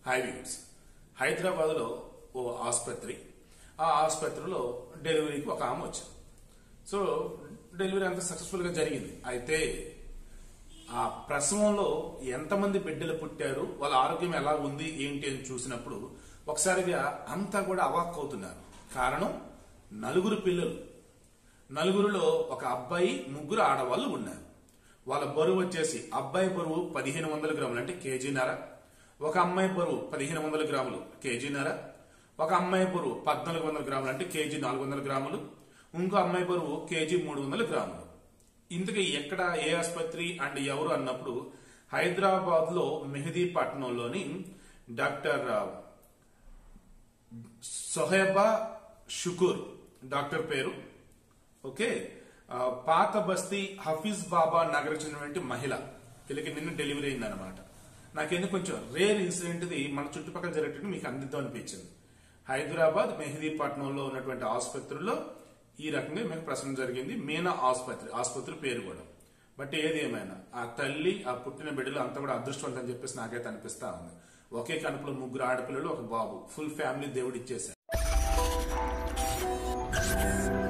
హైవీడ్స్ హైదరాబాద్ లో ఓ ఆసుపత్రి ఆ ఆసుపత్రిలో డెలివరీకి ఒక ఆమె వచ్చింది సో డెలివరీ అంతా సక్సెస్ఫుల్ గా జరిగింది అయితే ఆ ప్రసవంలో ఎంతమంది బిడ్డలు పుట్టారు వాళ్ళ ఆరోగ్యం ఎలా ఉంది ఏంటి అని చూసినప్పుడు ఒకసారిగా అంతా కూడా అవాక్ అవుతున్నారు కారణం నలుగురు పిల్లలు నలుగురిలో ఒక అబ్బాయి ముగ్గురు ఆడవాళ్ళు ఉన్నారు వాళ్ళ బరువు వచ్చేసి అబ్బాయి బరువు పదిహేను వందల గ్రాములు అంటే కేజీన్నర ఒక అమ్మాయి బరువు పదిహేను వందల గ్రాములు కేజీన్నర ఒక అమ్మాయి బరువు పద్నాలుగు వందల గ్రాములు అంటే కేజీ నాలుగు వందల గ్రాములు ఇంకో అమ్మాయి బరువు కేజీ మూడు వందల గ్రాములు ఇంతకీ ఎక్కడ ఏ ఆసుపత్రి అండ్ ఎవరు అన్నప్పుడు హైదరాబాద్ లో మెహదీపట్నంలోని డాక్టర్ సొహేబా షుకూర్ డాక్టర్ పేరు ఓకే ఆ, పాత బస్తీ హఫీజ్ బాబా నగర్ చెందినటువంటి మహిళ వీళ్ళకి నిన్న డెలివరీ అయింది అనమాట నాకెందుకు కొంచెం రేర్ ఇన్సిడెంట్ ఇది మన చుట్టుపక్కల జరిగేటట్టు మీకు అందిద్దాం అనిపించింది హైదరాబాద్ మెహదీపట్నంలో ఉన్నటువంటి ఆసుపత్రుల్లో ఈ రకంగా మీకు ప్రశ్న జరిగింది మీనా ఆసుపత్రి ఆసుపత్రి పేరు కూడా బట్ ఏది ఏమైనా ఆ తల్లి ఆ పుట్టిన బిడ్డలు అంతా కూడా అదృష్టవంతం అని చెప్పేసి నాకైతే అనిపిస్తా ఉంది ఒకే కడుపులో ముగ్గురు ఆడపిల్లలు ఒక బాబు ఫుల్ ఫ్యామిలీ దేవుడు ఇచ్చేశారు